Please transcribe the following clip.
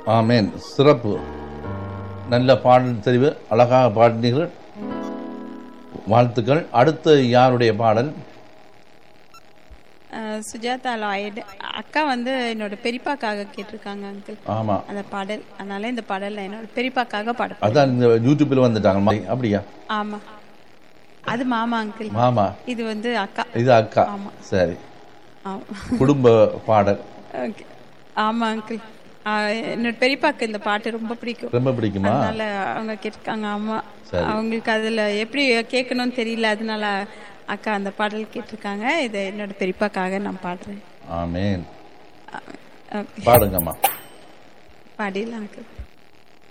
ஆமேன் சிறப்பு நல்ல பாடல் தெரிவு அழகாக பாடினீர்கள் வாழ்த்துக்கள் அடுத்து யாருடைய பாடல் அஹ், சுஜாதா லாய்டு அக்கா வந்து என்னோட பெரியப்பாக்காக கேட்டிருக்காங்க அங்கிள் ஆமா அந்த பாடல் அதனால இந்த பாடல் நான் என்னோட பெரியப்பாக்காக பாட அதான் இந்த யூடியூப்பில் வந்துட்டாங்க மா- அப்படியா ஆமா அது மாமா அங்கிள் மாமா இது வந்து அக்கா இது அக்கா சரி ஆமா குடும்ப பாடல் ஓகே ஆமா அங்கிள் என்னோட பெரியப்பாக்கு இந்த பாட்டு ரொம்ப பிடிக்கும் ரொம்ப பிடிக்குமா அதனால அவங்க கேட்டிருக்காங்க ஆமா அவங்களுக்கு அதுல எப்படி கேட்கணும்னு தெரியல அதனால அக்கா அந்த பாடல் கேட்டிருக்காங்க இதை என்னோட பெரியப்பாக்காக நான் பாடுறேன் ஆமேன் ஓகே பாடுங்கம்மா பாடிடலாம் அங்கிள்